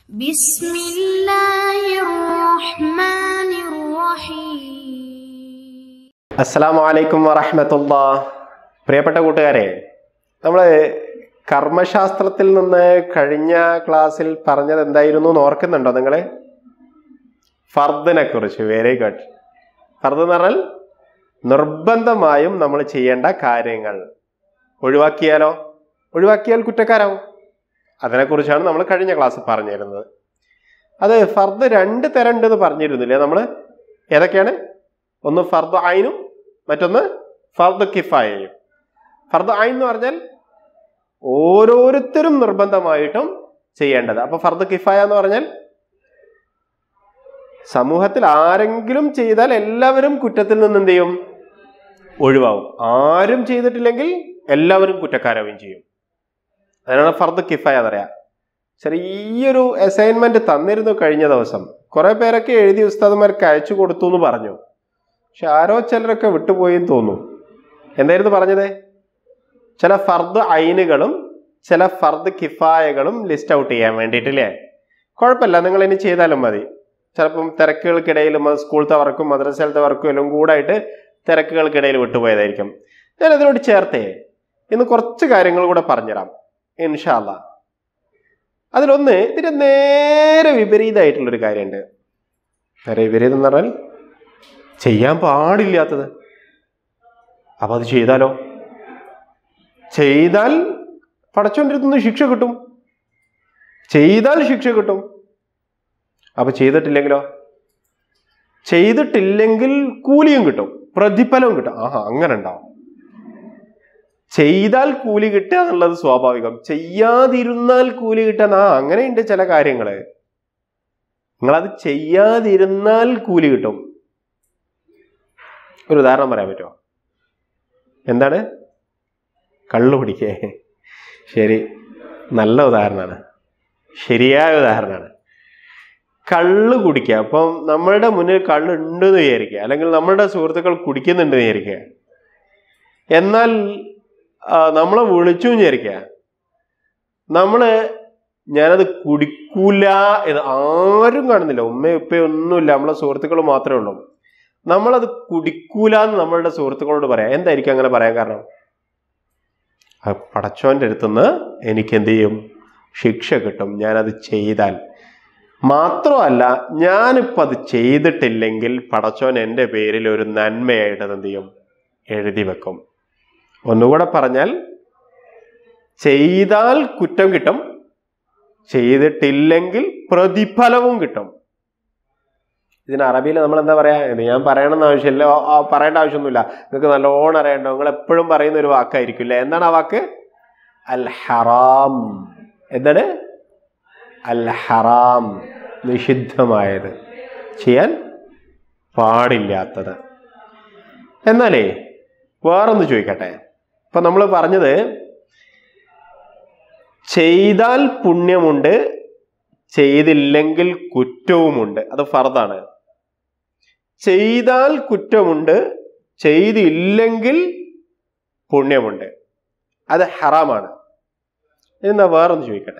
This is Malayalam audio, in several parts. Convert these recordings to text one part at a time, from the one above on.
بسم الله الرحمن الرحيم അസ്സലാമു അലൈക്കും വറഹമത്തുള്ള പ്രിയപ്പെട്ട കൂട്ടുകാരെ നമ്മൾ കർമ്മശാസ്ത്രത്തിൽ നിന്ന് കഴിഞ്ഞ ക്ലാസ്സിൽ പറഞ്ഞത് എന്തായിരുന്നു എന്ന് ഓർക്കുന്നുണ്ടോ നിങ്ങൾ ഫർദിനെ കുറിച്ച് വെരി ഗുഡ് ഫർദ് എന്ന് പറഞ്ഞാൽ നിർബന്ധമായും നമ്മൾ ചെയ്യേണ്ട കാര്യങ്ങൾ ഒഴിവാക്കിയാലോ ഒഴിവാക്കിയാൽ കുറ്റക്കാരാവും അതിനെക്കുറിച്ചാണ് നമ്മൾ കഴിഞ്ഞ ക്ലാസ് പറഞ്ഞിരുന്നത് അത് ഫർദ് രണ്ട് തരം ഉണ്ടെന്ന് പറഞ്ഞിരുന്നില്ലേ നമ്മൾ ഏതൊക്കെയാണ് ഒന്ന് ഫർദ് ഐനും മറ്റൊന്ന് ഫർദ് കിഫായയും ഫർദ് ഐൻ എന്ന് പറഞ്ഞാൽ ഓരോരുത്തരും നിർബന്ധമായിട്ടും ചെയ്യേണ്ടത് അപ്പൊ ഫർദ് കിഫായ എന്ന് പറഞ്ഞാൽ സമൂഹത്തിൽ ആരെങ്കിലും ചെയ്താൽ എല്ലാവരും കുറ്റത്തിൽ നിന്ന് എന്ത് ചെയ്യും ഒഴിവാവും ആരും ചെയ്തിട്ടില്ലെങ്കിൽ എല്ലാവരും കുറ്റക്കാരാവുകയും ചെയ്യും അതിനാണ് ഫർദ് കിഫായ എന്ന് പറയാ ചെറിയൊരു അസൈൻമെന്റ് തന്നിരുന്നു കഴിഞ്ഞ ദിവസം കുറെ പേരൊക്കെ എഴുതി ഉസ്താദന്മാർക്ക് അയച്ചു കൊടുത്തു എന്ന് പറഞ്ഞു പക്ഷെ ആരോ ചിലരൊക്കെ വിട്ടുപോയി എന്ന് തോന്നുന്നു എന്തായിരുന്നു പറഞ്ഞത് ചില ഫർദ് ഐനുകളും ചില ഫർദ് കിഫായകളും ലിസ്റ്റ് ഔട്ട് ചെയ്യാൻ വേണ്ടിയിട്ടില്ലേ കുഴപ്പമില്ല നിങ്ങൾ ഇനി ചെയ്താലും മതി ചിലപ്പം തിരക്കുകൾക്കിടയിലും അത് സ്കൂളത്തെ വർക്കും മദ്രസയിലത്തെ വർക്കും എല്ലാം കൂടായിട്ട് തിരക്കുകൾക്കിടയിൽ വിട്ടുപോയതായിരിക്കും ഞാൻ അതിനോട് ചേർത്തേ ഇന്ന് കുറച്ച് കാര്യങ്ങൾ കൂടെ പറഞ്ഞുതരാം ഇൻഷാല്ല അതിലൊന്ന് ഇതിന്റെ നേരെ വിപരീതമായിട്ടുള്ളൊരു കാര്യമുണ്ട് നേരെ വിപരീതം എന്ന് പറഞ്ഞാൽ ചെയ്യാൻ പാടില്ലാത്തത് അപ്പൊ അത് ചെയ്താലോ ചെയ്താൽ പടച്ചോണ്ടിരുത്തുന്ന ശിക്ഷ കിട്ടും ചെയ്താൽ ശിക്ഷ കിട്ടും അപ്പൊ ചെയ്തിട്ടില്ലെങ്കിലോ ചെയ്തിട്ടില്ലെങ്കിൽ കൂലിയും കിട്ടും പ്രതിഫലവും കിട്ടും ആഹാ അങ്ങനെ ഉണ്ടാവും ചെയ്താൽ കൂലി കിട്ടുക എന്നുള്ളത് സ്വാഭാവികം ചെയ്യാതിരുന്നാൽ കൂലി കിട്ടാൻ ആ അങ്ങനെയുണ്ട് ചില കാര്യങ്ങള് നിങ്ങളത് ചെയ്യാതിരുന്നാൽ കൂലി കിട്ടും ഒരു ഉദാഹരണം പറയാൻ പറ്റുമോ എന്താണ് കള്ളു പിടിക്കേ ശരി നല്ല ഉദാഹരണമാണ് ശരിയായ ഉദാഹരണമാണ് കള്ള് കുടിക്കുക അപ്പം നമ്മളുടെ മുന്നിൽ കള്ള് ഉണ്ടെന്ന് വിചാരിക്കുക അല്ലെങ്കിൽ നമ്മളുടെ സുഹൃത്തുക്കൾ കുടിക്കുന്നുണ്ടെന്ന് വിചാരിക്കുക എന്നാൽ ആ, നമ്മളെ വിളിച്ചു വിചാരിക്കുക നമ്മള് ഞാനത് കുടിക്കൂല എന്ന് ആരും കാണുന്നില്ല ഉമ്മയും ഉപ്പയും ഒന്നുമില്ല നമ്മളെ സുഹൃത്തുക്കൾ മാത്രമേ ഉള്ളൂ നമ്മളത് കുടിക്കൂല എന്ന് നമ്മളുടെ സുഹൃത്തുക്കളോട് പറയാം എന്തായിരിക്കും അങ്ങനെ പറയാൻ കാരണം ആ പടച്ചോന്റെ അടുത്തുനിന്ന് എനിക്ക് എന്ത് ചെയ്യും ശിക്ഷ കിട്ടും ഞാനത് ചെയ്താൽ മാത്രമല്ല ഞാനിപ്പോൾ അത് ചെയ്തിട്ടില്ലെങ്കിൽ പടച്ചോൻ എൻ്റെ പേരിൽ ഒരു നന്മയായിട്ട് അത് എന്ത് ചെയ്യും എഴുതി വെക്കും ഒന്നുകൂടെ പറഞ്ഞാൽ ചെയ്താൽ കുറ്റം കിട്ടും ചെയ്തിട്ടില്ലെങ്കിൽ പ്രതിഫലവും കിട്ടും ഇതിന് അറബിയിൽ നമ്മൾ എന്താ പറയാ ഇത് ഞാൻ പറയണമെന്ന് ആവശ്യമില്ല ആ, ആ, പറയേണ്ട ആവശ്യമൊന്നുമില്ല നിങ്ങൾക്ക് നല്ലോണം അറിയണ്ടോ നിങ്ങൾ എപ്പോഴും പറയുന്ന ഒരു വാക്കായിരിക്കും അല്ലേ എന്താണ് ആ വാക്ക് അൽ ഹറാം എന്താണ് അൽ ഹറാം നിഷിദ്ധമായത് ചെയ്യാൻ പാടില്ലാത്തത് എന്നാലേ വേറൊന്ന് ചോദിക്കട്ടെ ഇപ്പൊ നമ്മൾ പറഞ്ഞത് ചെയ്താൽ പുണ്യമുണ്ട് ചെയ്തില്ലെങ്കിൽ കുറ്റവുമുണ്ട് അത് ഫർദാണ് ചെയ്താൽ കുറ്റമുണ്ട് ചെയ്തില്ലെങ്കിൽ പുണ്യമുണ്ട് അത് ഹറാമാണ് എന്നാ വേറൊന്ന് ചോദിക്കട്ടെ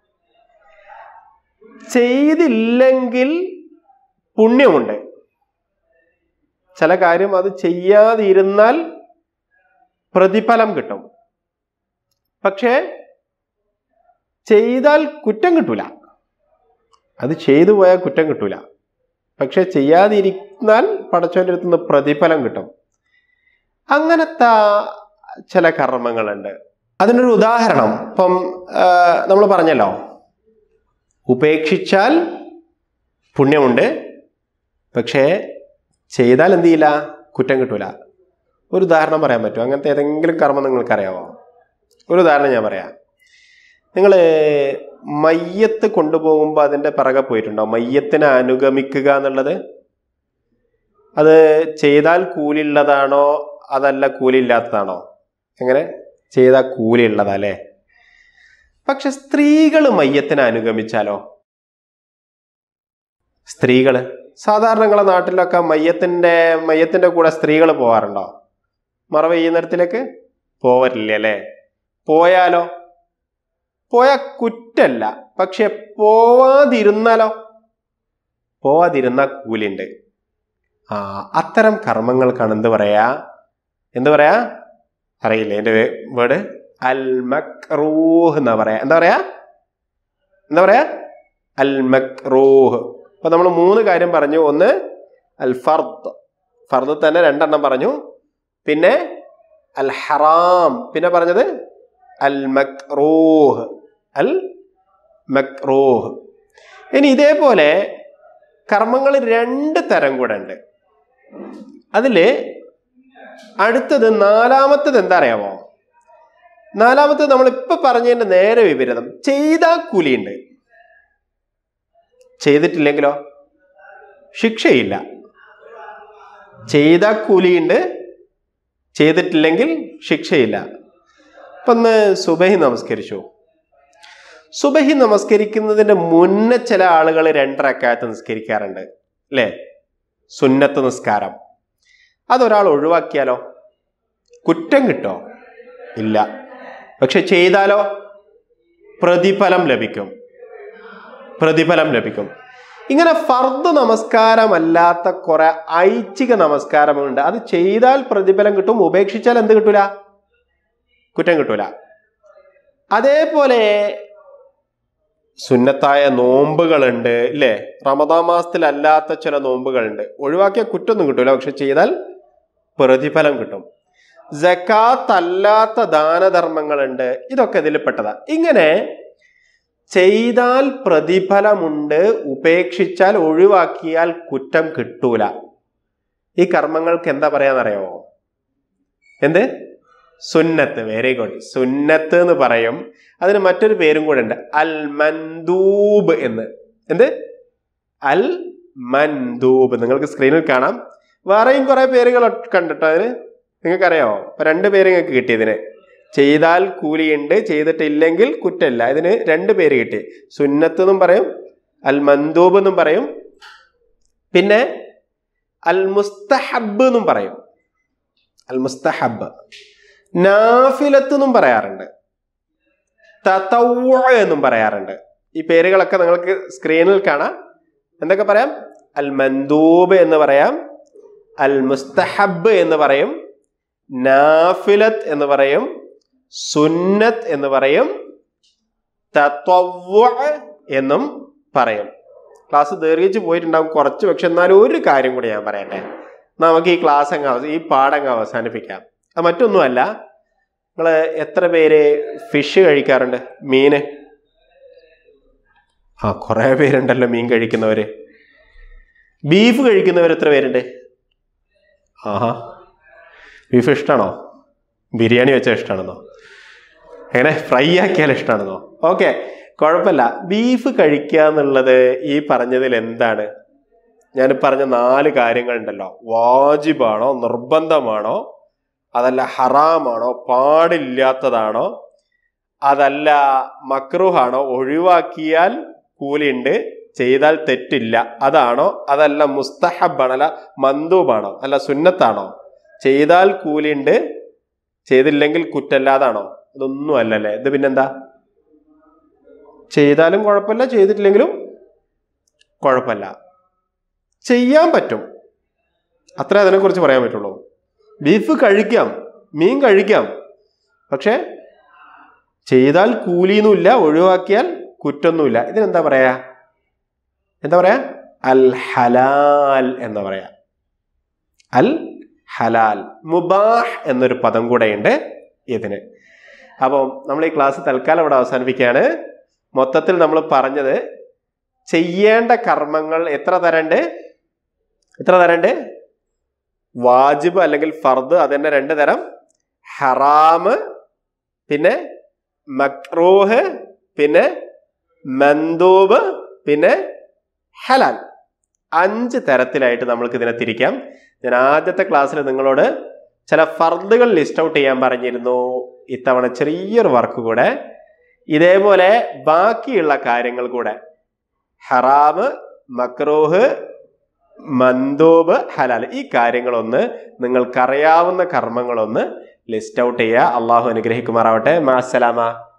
ചെയ്തില്ലെങ്കിൽ പുണ്യമുണ്ട് ചില കാര്യം അത് ചെയ്യാതിരുന്നാൽ പ്രതിഫലം കിട്ടും പക്ഷേ ചെയ്താൽ കുറ്റം കിട്ടൂല അത് ചെയ്തു പോയാൽ കുറ്റം കിട്ടൂല പക്ഷെ ചെയ്യാതിരുന്നാൽ പടച്ചോന്റെ അടുത്ത് നിന്ന് പ്രതിഫലം കിട്ടും അങ്ങനത്തെ ചില കർമ്മങ്ങളുണ്ട് അതിനൊരു ഉദാഹരണം ഇപ്പം നമ്മൾ പറഞ്ഞല്ലോ ഉപേക്ഷിച്ചാൽ പുണ്യമുണ്ട് പക്ഷേ ചെയ്താൽ എന്ത് ചെയ്യില്ല കുറ്റം കിട്ടൂല ഒരു ഉദാഹരണം പറയാൻ പറ്റുമോ അങ്ങനത്തെ ഏതെങ്കിലും കർമ്മം നിങ്ങൾക്കറിയാവോ ഒരു ഉദാഹരണം ഞാൻ പറയാം നിങ്ങൾ മയ്യത്ത് കൊണ്ടുപോകുമ്പോൾ അതിൻ്റെ പിറകെ പോയിട്ടുണ്ടോ മയ്യത്തിനെ അനുഗമിക്കുക എന്നുള്ളത് അത് ചെയ്താൽ കൂലിയുള്ളതാണോ അതല്ല കൂലിയില്ലാത്തതാണോ എങ്ങനെ ചെയ്താൽ കൂലിയുള്ളതാ അല്ലേ പക്ഷെ സ്ത്രീകൾ മയ്യത്തിനെ അനുഗമിച്ചാലോ സ്ത്രീകള് സാധാരണ നിങ്ങളെ നാട്ടിലൊക്കെ മയ്യത്തിന്റെ മയ്യത്തിന്റെ കൂടെ സ്ത്രീകൾ പോവാറുണ്ടോ മറവ് ചെയ്യുന്നിടത്തിലേക്ക് പോവരില്ല അല്ലേ പോയാലോ പോയ കുറ്റല്ല പക്ഷെ പോവാതിരുന്നാലോ പോവാതിരുന്ന കൂലിണ്ട് ആ അത്തരം കർമ്മങ്ങൾക്കാണ് എന്ത് പറയാ എന്ത് പറയാ അറിയില്ല എന്റെ വേർഡ് അൽ മക്റൂഹ് എന്നാ പറയാ എന്താ പറയാ എന്താ പറയാ അൽ മക്റൂഹ് അപ്പൊ നമ്മൾ മൂന്ന് കാര്യം പറഞ്ഞു ഒന്ന് അൽ ഫർദ് ഫർദ് തന്നെ രണ്ടെണ്ണം പറഞ്ഞു പിന്നെ അൽ ഹറാം പിന്നെ പറഞ്ഞത് അൽ മക്റൂഹ് അൽ മക്റൂഹ് ഇനി ഇതേപോലെ കർമ്മങ്ങൾ രണ്ട് തരം കൂടെ ഉണ്ട് അതില് അടുത്തത് നാലാമത്തത് എന്താ അറിയാമോ നാലാമത്തത് നമ്മൾ ഇപ്പൊ പറഞ്ഞതിന്റെ നേരെ വിപരീതം ചെയ്താൽ കൂലിയുണ്ട് ചെയ്തിട്ടില്ലെങ്കിലോ ശിക്ഷയില്ല ചെയ്താൽ കൂലിയുണ്ട് ചെയ്തിട്ടില്ലെങ്കിൽ ശിക്ഷയില്ല ഇപ്പൊ ഒന്ന് സുബഹി നമസ്കരിച്ചു സുബഹി നമസ്കരിക്കുന്നതിന്റെ മുന്നേ ചില ആളുകൾ രണ്ടരക്കാലത്ത് നിസ്കരിക്കാറുണ്ട് അല്ലേ സുന്നത്ത് നിസ്കാരം അതൊരാൾ ഒഴിവാക്കിയാലോ കുറ്റം കിട്ടോ ഇല്ല പക്ഷെ ചെയ്താലോ പ്രതിഫലം ലഭിക്കും പ്രതിഫലം ലഭിക്കും ഇങ്ങനെ ഫർദ് നമസ്കാരമല്ലാത്ത കുറെ ഐച്ഛിക നമസ്കാരമുണ്ട് അത് ചെയ്താൽ പ്രതിഫലം കിട്ടും ഉപേക്ഷിച്ചാൽ എന്ത് കിട്ടൂല കുറ്റം കിട്ടൂല അതേപോലെ സുന്നത്തായ നോമ്പുകളുണ്ട് ഇല്ലേ റമദാ മാസത്തിലല്ലാത്ത ചില നോമ്പുകളുണ്ട് ഒഴിവാക്കിയ കുറ്റമൊന്നും കിട്ടൂല പക്ഷെ ചെയ്താൽ പ്രതിഫലം കിട്ടും ജക്കാത്ത് അല്ലാത്ത ദാനധർമ്മങ്ങളുണ്ട് ഇതൊക്കെ ഇതിൽ പെട്ടതാ ഇങ്ങനെ ചെയ്താൽ പ്രതിഫലമുണ്ട് ഉപേക്ഷിച്ചാൽ ഒഴിവാക്കിയാൽ കുറ്റം കിട്ടൂല ഈ കർമ്മങ്ങൾക്ക് എന്താ പറയാന്നറിയാമോ എന്ത് സുന്നത്ത് വെരി ഗുഡ് സുന്നത്ത് എന്ന് പറയും അതിന് മറ്റൊരു പേരും കൂടെ ഉണ്ട് അൽ മൻദൂബ് എന്ന് എന്ത് അൽ മൻദൂബ് നിങ്ങൾക്ക് സ്ക്രീനിൽ കാണാം വേറെയും കുറെ പേരുകൾ കണ്ടിട്ടോ അതിന് നിങ്ങൾക്കറിയാമോ ഇപ്പൊ രണ്ട് പേര് നിങ്ങൾക്ക് കിട്ടിയതിന് ചെയ്താൽ കൂലിയുണ്ട് ചെയ്തിട്ടില്ലെങ്കിൽ കുറ്റമില്ല ഇതിന് രണ്ട് പേര് കിട്ടി സുന്നത്ത് എന്നും പറയും അൽ മന്ദൂബ് എന്നും പറയും പിന്നെ അൽ മുസ്തഹബ് എന്നും പറയും അൽ മുസ്തഹബ് നാഫിലത്ത് എന്നും പറയാറുണ്ട് തതവ്വ എന്നും പറയാറുണ്ട് ഈ പേരുകളൊക്കെ നിങ്ങൾക്ക് സ്ക്രീനിൽ കാണാം എന്തൊക്കെ പറയാം അൽ മന്ദൂബ് എന്ന് പറയാം അൽ മുസ്തഹബ് എന്ന് പറയും നാഫിലത്ത് എന്ന് പറയും സുന്നത്ത് എന്ന് പറയും തത്വ എന്നും പറയും ക്ലാസ് ദീർഘിച്ച് പോയിട്ടുണ്ടാവും കുറച്ച് പക്ഷെ എന്നാലും ഒരു കാര്യം കൂടി ഞാൻ പറയട്ടെ നമുക്ക് ഈ ക്ലാസ് അങ്ങ് അവസ- ഈ പാഠങ്ങ് അവസാനിപ്പിക്കാം അത് മറ്റൊന്നുമല്ല നിങ്ങൾ എത്ര പേര് ഫിഷ് കഴിക്കാറുണ്ട് മീന് ആ കുറെ പേരുണ്ടല്ലോ മീൻ കഴിക്കുന്നവര് ബീഫ് കഴിക്കുന്നവർ എത്ര പേരുണ്ട് ആഹാ ബീഫ് ഇഷ്ടമാണോ ബിരിയാണി വെച്ചാൽ ഇഷ്ടമാണെന്നോ എങ്ങനെ ഫ്രൈ ആക്കിയാൽ ഇഷ്ടമാണെന്നോ ഓക്കെ കുഴപ്പമില്ല ബീഫ് കഴിക്കുക എന്നുള്ളത് ഈ പറഞ്ഞതിൽ എന്താണ് ഞാൻ പറഞ്ഞ നാല് കാര്യങ്ങളുണ്ടല്ലോ വാജിബാണോ നിർബന്ധമാണോ അതല്ല ഹറാമാണോ പാടില്ലാത്തതാണോ അതല്ല മക്രുഹാണോ ഒഴിവാക്കിയാൽ കൂലിയുണ്ട് ചെയ്താൽ തെറ്റില്ല അതാണോ അതല്ല മുസ്തഹബാണോ അല്ല മന്ദൂബാണോ അല്ല സുന്നത്താണോ ചെയ്താൽ കൂലിയുണ്ട് ചെയ്തില്ലെങ്കിൽ കുറ്റല്ലാതാണോ ഇതൊന്നും അല്ലല്ലേ ഇത് പിന്നെന്താ ചെയ്താലും കുഴപ്പമില്ല ചെയ്തിട്ടില്ലെങ്കിലും കുഴപ്പമില്ല ചെയ്യാൻ പറ്റും അത്രേ അതിനെക്കുറിച്ച് പറയാൻ പറ്റുള്ളൂ ബീഫ് കഴിക്കാം മീൻ കഴിക്കാം പക്ഷെ ചെയ്താൽ കൂലിയൊന്നുമില്ല ഒഴിവാക്കിയാൽ കുറ്റൊന്നുമില്ല ഇതിനെന്താ പറയാ എന്താ പറയാ അൽ ഹലാൽ എന്ന് പറയാ അൽ ഹലാൽ മുബാഹ് എന്നൊരു പദം കൂടെയുണ്ട് ഇതിന് അപ്പം നമ്മൾ ഈ ക്ലാസ് തൽക്കാലം ഇവിടെ അവസാനിപ്പിക്കുകയാണ് മൊത്തത്തിൽ നമ്മൾ പറഞ്ഞത് ചെയ്യേണ്ട കർമ്മങ്ങൾ എത്ര തരണ്ട് എത്ര തരണ്ട് വാജിബ് അല്ലെങ്കിൽ ഫർദ് അതന്നെ രണ്ട് തരം ഹറാമ് പിന്നെ മക്രൂഹ് പിന്നെ മന്ദൂബ് പിന്നെ ഹലാൽ അഞ്ച് തരത്തിലായിട്ട് നമ്മൾക്ക് ഇതിനെ തിരിക്കാം ഞാൻ ആദ്യത്തെ ക്ലാസ്സിൽ നിങ്ങളോട് ചില ഫർദുകൾ ലിസ്റ്റ് ഔട്ട് ചെയ്യാൻ പറഞ്ഞിരുന്നു ഇത്തവണ ചെറിയൊരു വർക്ക് കൂടെ ഇതേപോലെ ബാക്കിയുള്ള കാര്യങ്ങൾ കൂടെ ഹറാമ് മക്രൂഹ് മന്ദൂബ് ഹലാൽ ഈ കാര്യങ്ങളൊന്ന് നിങ്ങൾക്കറിയാവുന്ന കർമ്മങ്ങളൊന്ന് ലിസ്റ്റ് ഔട്ട് ചെയ്യുക അള്ളാഹു അനുഗ്രഹിക്കുമാറാവട്ടെ മാസലാമ